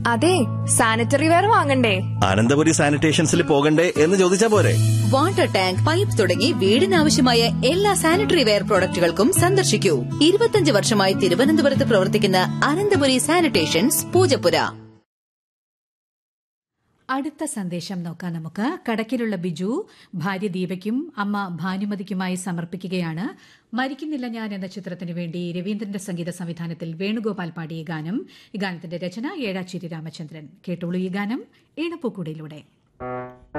അതെ sanitary ware വാങ്ങണ്ടേ അനന്തപുരി സാനിറ്റേഷൻസിൽ പോകണ്ടേ എന്ന് ചോദിച്ചാ പോരെ വാട്ടർ ടാങ്ക് പൈപ്പ് തുടങ്ങി വീടിനാവശ്യമായ എല്ലാ സാനിറ്ററി വെയർ പ്രോഡക്റ്റുകൾക്കും സന്ദർശിക്കൂ ഇരുപത്തിയഞ്ച് വർഷമായി തിരുവനന്തപുരത്ത് പ്രവർത്തിക്കുന്ന അനന്തപുരി സാനിറ്റേഷൻസ് പൂജപ്പുര അടുത്ത സന്ദേശം നോക്കാം നമുക്ക് കടക്കിലുള്ള ബിജു ഭാര്യ ദീപയ്ക്കും അമ്മ ഭാനുമതിക്കുമായി സമർപ്പിക്കുകയാണ് മരിക്കുന്നില്ല ഞാൻ എന്ന ചിത്രത്തിനു വേണ്ടി രവീന്ദ്രന്റെ സംഗീത സംവിധാനത്തിൽ വേണുഗോപാൽ പാടിയ ഗാനം ഈ ഗാനത്തിന്റെ രചന ഏഴാച്ചേരി രാമചന്ദ്രൻ കേട്ടോളൂ ഈ ഗാനം ഈണപ്പൂക്കുടയിലൂടെ